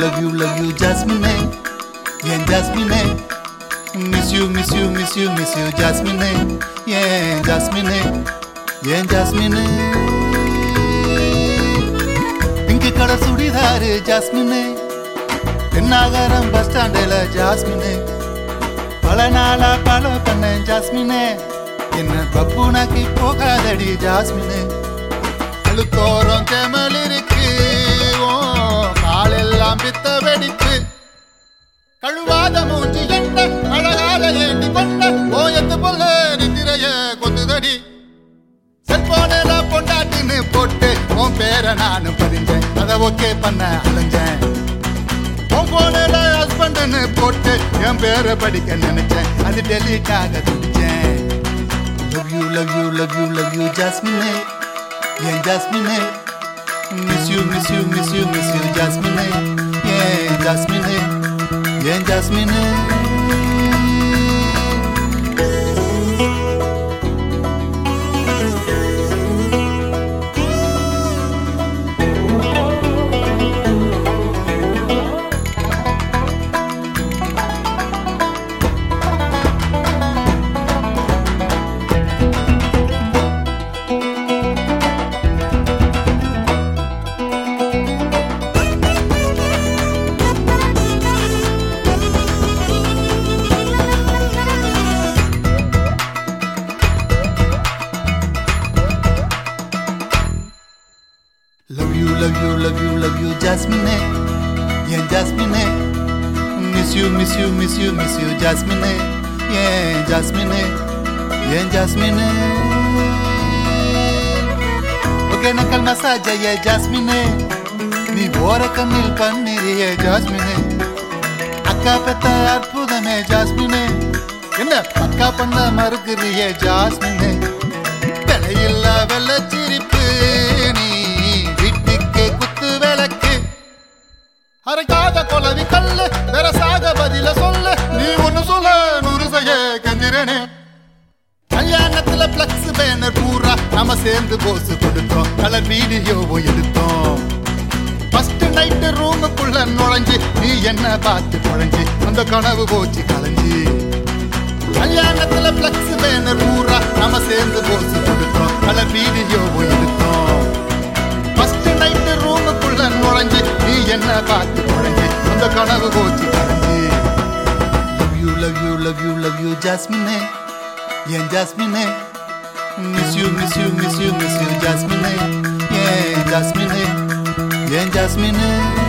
love you love you ஜாஸ்மினே ஏன் ஜாஸ்மினே miss you miss you miss you miss you ஜாஸ்மினே ஏன் ஜாஸ்மினே ஏன் ஜாஸ்மினே பிங்க் கலர் சுடிதாரு ஜாஸ்மினே தென்னாகரம் பஸ் ஸ்டாண்டில் ஜாஸ்மினே பல நாளா பல பண்ண ஜாஸ்மினே என்ன பப்புனாக்கி போகாதடி ஜாஸ்மினே அழுத்தோரம் தேமல் இருக்கு ஓ காலெல்லாம் பித்த வெடிப்பு கழுவாத மூஞ்சி என்ன அழகாக ஏண்டி கொண்ட ஓயத்து போல நித்திரைய கொந்துதடி செல்போனில் பொண்டாட்டின்னு போட்டு உன் பேரை நானும் பதிஞ்சேன் அதை ஓகே பண்ண அலைஞ்சேன் உன் போனில் ஹஸ்பண்ட்னு போட்டு என் பேரை படிக்க நினைச்சேன் அது டெலிட் ஆக துடிச்சேன் love you love you love you love you ஜாஸ்மினே ஏன் ஜாஸ்மினே miss you miss you miss you miss you ஜாஸ்மினே ஏன் ஜாஸ்மினே ஏன் ஜாஸ்மினே love you love you love you love you ஜாஸ்மினே ஏன் ஜாஸ்மினே miss you miss you miss you miss you ஜாஸ்மினே ஏன் ஜாஸ்மினே ஏன் ஜாஸ்மினே ஒகேனக்கல் மசாஜ் ஏ ஜாஸ்மினே நீ ஓர கண்ணில் பன்னிறிய ஜாஸ்மினே அக்கா பெத்த அற்புதமே ஜாஸ்மினே என்ன பக்கா பண்ண மறுக்கிறிய ஜாஸ்மினே தலையில்லா வெள்ளச்சிரிப்பு நீ வீட்டுக்கு குத்து விளக்கு அரைக்காத கொலவி கல்லு வெரசாக பதில சொல்ல நீ ஒண்ணு சொல்ல நூறு செய்ய கஞ்சிரனே கல்யாணத்துல பிளக்ஸ் பேனர் பூரா நாம சேர்ந்து போஸ் கொடுத்தோம் கலர் வீடியோவோ எடுத்தோம் ஃபர்ஸ்ட் நைட்டு ரூமுக்குள்ள நுழைஞ்சு நீ என்ன பார்த்து குழஞ்சு அந்த கனவு போச்சு கலைஞ்சு கல்யாணத்துல பிளக்ஸ் பேனர் பூரா நாம சேர்ந்து போஸ் கொடுத்தோம் கலர் வீடியோவோ எடுத்தோம் ஃபர்ஸ்ட் நைட்டு ரூமுக்குள்ள நுழைஞ்சு நீ என்ன பார்த்து குழஞ்சு அந்த கனவு போச்சு கலைஞ்சு love you love you love you love you ஜாஸ்மினே ஏன் ஜாஸ்மினே miss you miss you miss you miss you ஜாஸ்மினே ஏன் ஜாஸ்மினே ஏன் ஜாஸ்மினே